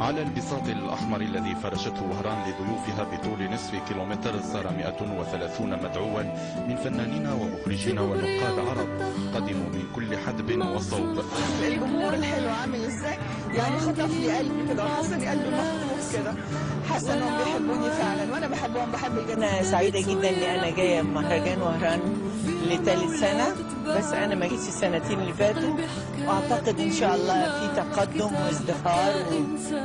على البساط الأحمر الذي فرشته وهران لضيوفها بطول نصف كيلومتر صار 130 مدعوا من فنانين ومخرجين ونقاد عرب قدموا من كل حدب وصوب الجمهور الحلو عامل ازاي يعني خطف لي قلبي كده وحاسه لي قلبي مخطوف كده حاسه انهم بيحبوني فعلا وانا بحبهم بحب الجنة أنا سعيدة جدا إن أنا جاية مهرجان وهران لثالث سنة بس أنا ما جيتش السنتين اللي فاتوا وأعتقد إن شاء الله في تقدم وازدهار و...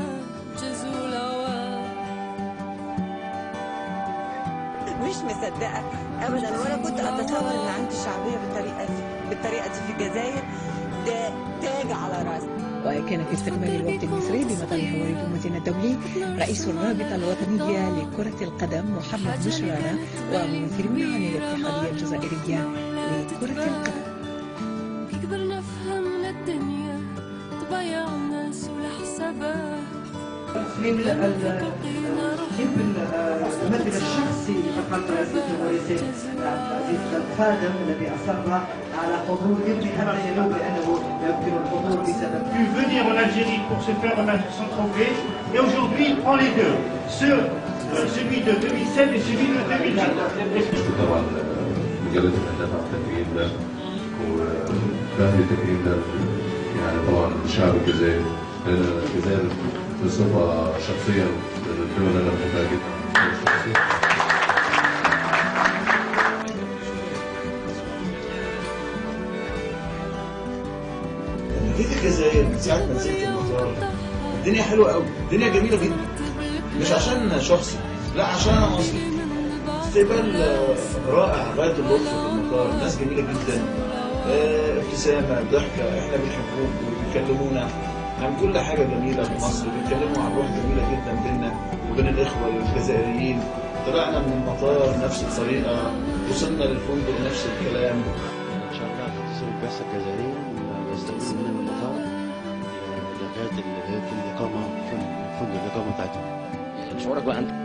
مش مصدقة أبدا ولا كنت أتصور إن عندي شعبية بالطريقة دي بالطريقة دي في الجزائر ده تاج على راسي وكان في استقبال الوفد المصري بمطار هواي بومتين الدولي رئيس الرابطة الوطنية لكرة القدم محمد مشرارة وممثلون عن الاتحادية الجزائرية لكرة القدم كبرنا فهمنا الدنيا تضيع الناس والحسابات من ال- يحب المثل الشخصي فقط عزيز الوريثي عزيز الخادم الذي اصر على حضور ابن حتى ينوي بانه يمكن الحضور بسبب pu venir en Algérie pour se faire remettre son trophée et aujourd'hui il prend les deux, ceux, euh, celui de 2007 et celui de 2018. طبعا مجلة الأهداف على التكريم ده وكان في التكريم ده يعني طبعا شعب الجزائر لأن الجزائر بصفة شخصيا من الدول اللي أنا بحبها جدا لما جيت الجزائر من ساعه ما نزلت المطار الدنيا حلوه قوي الدنيا جميله جدا مش عشان شخصي لا عشان انا مصري استقبال آه، رائع غايه اللطف في المطار ناس جميله جدا آه، ابتسامه ضحكه احنا بنحبوك وبيكلمونا عن كل حاجه جميله في مصر بيتكلموا عن روح جميله جدا بيننا وبين الاخوه الجزائريين طلعنا من المطار نفس الطريقه وصلنا للفندق نفس الكلام ان شاء الله تتصل البعثه الجزائريه ويستقبلوا من المطار لغايه لغايه الاقامه في فندق الاقامه بتاعتهم شعورك بقى انت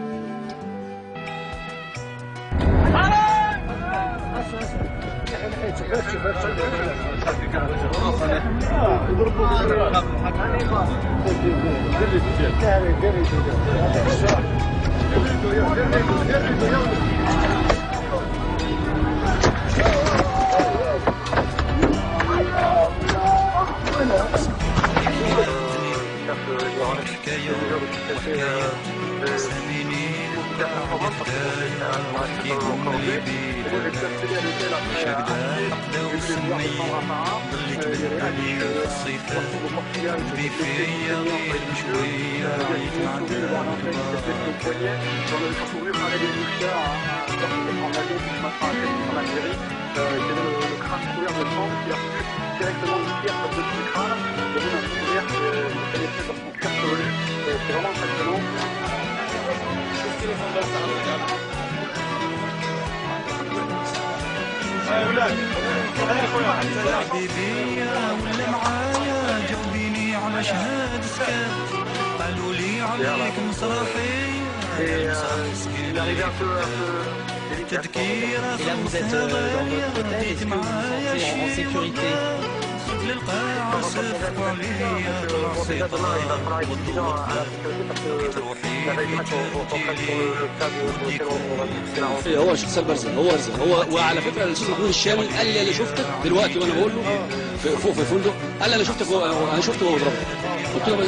حبيبي ولا معايا جاوبيني على شهادة سكات قالوا لي عليك مسرحية تذكيرة Et là, vous êtes euh, dans votre hôtel. Est-ce que vous vous sentez en, en sécurité للقاعة صفقوا عليا طلع صفار هو شخصيه برزه هو برزه هو وعلى فكره الاستاذ محمود الشامي قال لي انا شفتك دلوقتي وانا بقول له في- فوق في الفندق قال لي انا شفتك وهو- انا شفته وهو بيضربك قلت له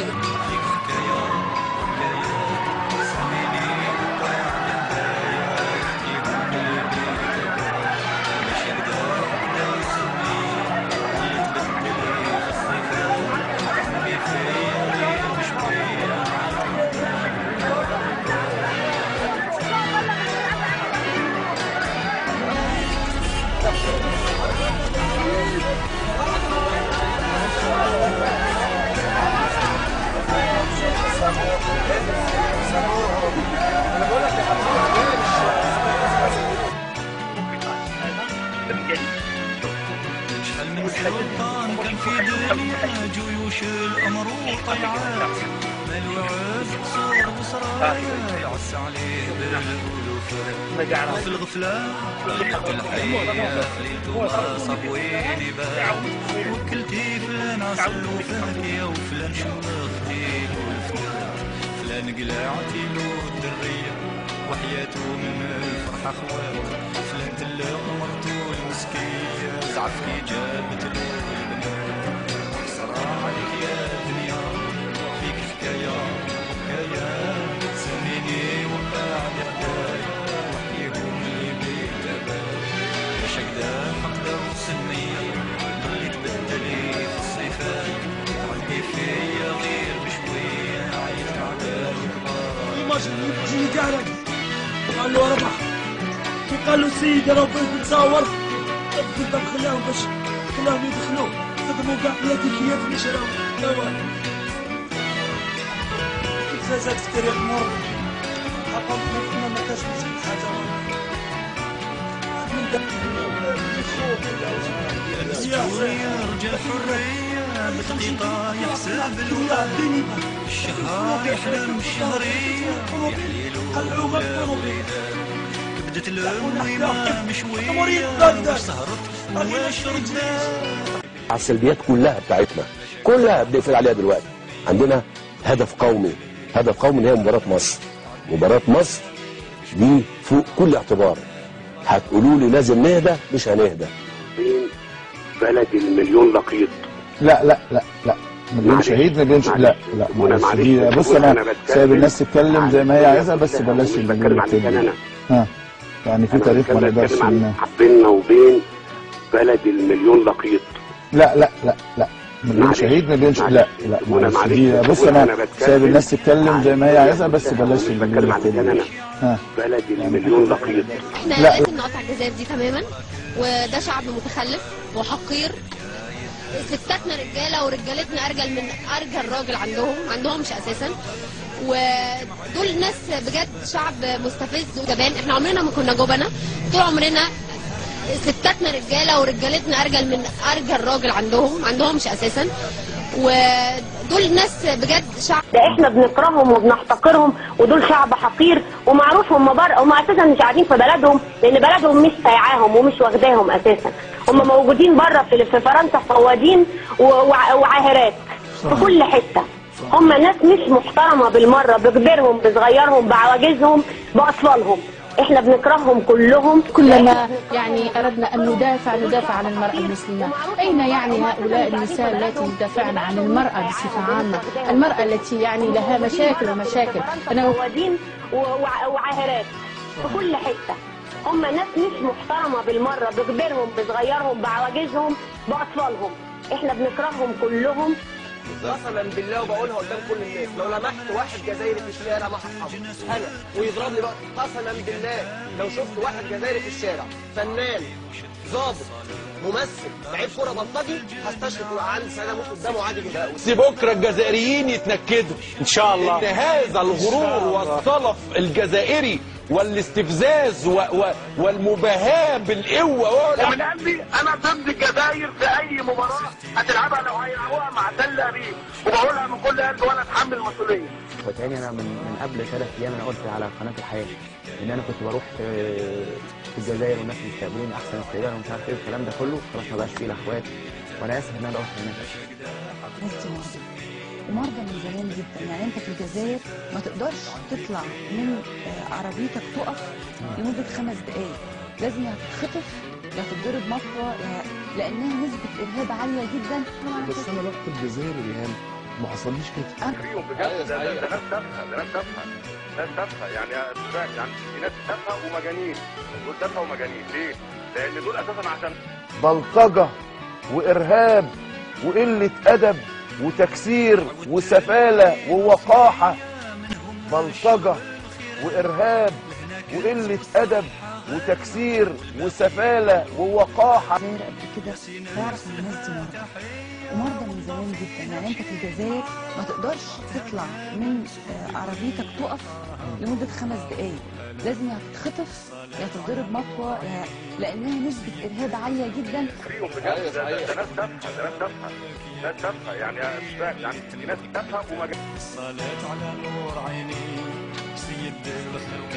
شحال من سلطان كان في دنيا جيوش الامر وطيعات ملوعات قصور وسرايا يعس عليه بالالوفات في الغفلة طلعت الحية خليته ما صاب وين يبات وكلتي فلان حاصل وفهدي وفلان شمختي له الفتاة فلان قلعتي له الدرية وحياته من الفرحة خوات فلان تلق مرته المسكية زعف كي جابت له البنات صراحة عليك يا دنيا فيك حكاية حكاية سنيني وقع حكاية وحيهم اللي بيتبال يا شكدا فقدة وسنية ضلي تبدلي في الصيفات تعدي فيا غير بشوية عايش على الكبار ماشي جيني كهرب قال له ربح وقال له سيدي لو بغيت نتصور قلت له خلاهم باش خلاهم يدخلوا خدموا كاع بلاتيكيات اللي شراو لا والو التلفازات في تاريخ مر حقا ما ما كاش مسك حاجه من داك يرجع حرية بدقيقة يحسب الوقت الشهر يحلم الشهرية يحليلو بدت الميمة مشوية مش سهرت وش ردات على السلبيات كلها بتاعتنا كلها بنقفل عليها دلوقتي عندنا هدف قومي هدف قومي اللي هي مباراة مصر مباراة مصر دي فوق كل اعتبار هتقولوا لي لازم نهدى مش هنهدى بين بلد المليون لقيط لا لا لا لا مليون معلش. شهيد مليون شهيد لا لا وأنا معلش معلش دي بقول بص أنا انا بتكلم سايب الناس تتكلم زي ما هي عن عايزه بس كده بلاش ومش المليون بتكلم عن التاني. كده أنا. ها يعني في أنا تاريخ ما بتكلم نقدرش بتكلم عن ن- بيننا وبين بلد المليون لقيط لا لا لا لا مليون معلش. شهيد مليون شهيد لا لا وأنا معلش معلش دي بص بقول انا أنا بتكلم سايب الناس تتكلم زي ما هي عن عايزه بس كده بلاش ومش المليون بتكلم عن كده التاني. أنا. ها بلد المليون لقيط احنا لا، لا. لازم نقطع الجزائر دي تماما وده شعب متخلف وحقير ستاتنا رجاله ورجالتنا ارجل من ارجل راجل عندهم ما عندهمش اساسا ودول ناس بجد شعب مستفز وجبان احنا عمرنا ما كنا جبنه طول عمرنا ستاتنا رجاله ورجالتنا ارجل من ارجل راجل عندهم ما عندهمش اساسا ودول ناس بجد شعب ده احنا بنكرههم وبنحتقرهم ودول شعب حقير ومعروف هم بره هم اساسا مش قاعدين في بلدهم لان بلدهم مش سايعاهم ومش واخداهم اساسا هم موجودين بره في في فرنسا فوادين و- وع- وعاهرات في كل حته هم ناس مش محترمه بالمره بكبرهم بصغيرهم بعواجزهم باطفالهم احنا بنكرههم كلهم كلما يعني أردنا أن ندافع ندافع عن المرأة المسلمة أين يعني هؤلاء النساء التي يدافعن عن المرأة بصفة عامة المرأة التي يعني لها مشاكل ومشاكل أنا فوادين و- وع- وعاهرات في كل حته هم ناس مش محترمه بالمره بكبرهم بصغيرهم بعواجزهم باطفالهم احنا بنكرههم كلهم قسما بالله وبقولها قدام كل الناس لو لمحت واحد جزائري في الشارع ما هحقه انا ويضربني بقى قسما بالله لو شفت واحد جزائري في الشارع فنان ظابط ممثل لعيب كوره بلطجي هستشرف وعندي سنه اموت قدامه عادي جدا بس بكره الجزائريين يتنكدوا ان شاء الله ان هذا الغرور والصلف الجزائري والاستفزاز و و والمباهاه بالقوه من قلبي انا ضد الجزائر في اي مباراه هتلعبها لو هيلعبوها مع تل ابيب وبقولها من كل قلبي وانا اتحمل المسؤوليه وتاني انا من من قبل ثلاث ايام انا قلت على قناه الحياه ان انا كنت بروح في في الجزائر والناس مستقبلين احسن استقبال ومش عارف ايه الكلام ده كله خلاص ما بقاش فيه الاخوات وانا اسف ان انا اروح هناك ناس دي مرضى ومرضى من زمان جدا يعني انت في الجزائر ما تقدرش تطلع من آه، عربيتك تقف لمده خمس دقائق لازم يا هتتخطف يا هتتضرب مطوه يا لانها نسبه ارهاب عاليه جدا بس انا رحت الجزائر ريهام ما حصليش كده فيهم بجد ده ده- ده ناس تافهه ده ناس تافهه ناس تافهه يعني مش فاهم يعني في ناس تافهه ومجانين دول تافهه ومجانين ليه؟ لان دول اساسا عشان بلطجة وإرهاب وقلة أدب وتكسير وسفالة ووقاحة بلطجة وإرهاب وقلة أدب وتكسير وسفالة ووقاحة قبل كده تعرف ان الناس دي مرضى ومرضى من زمان جدا يعني انت في الجزائر ما تقدرش تطلع من آه، عربيتك تقف لمده خمس دقائق لازم يا هتتخطف يا تتضرب مطوه يا لانها نسبه ارهاب عاليه جدا فيهم بجد ده ده- ده ناس تافهه ده ناس تافهه ناس تافهه يعني مش فاهم يعني في ناس تافهه ومجانين الصلاة على نور عيني سيد الخلق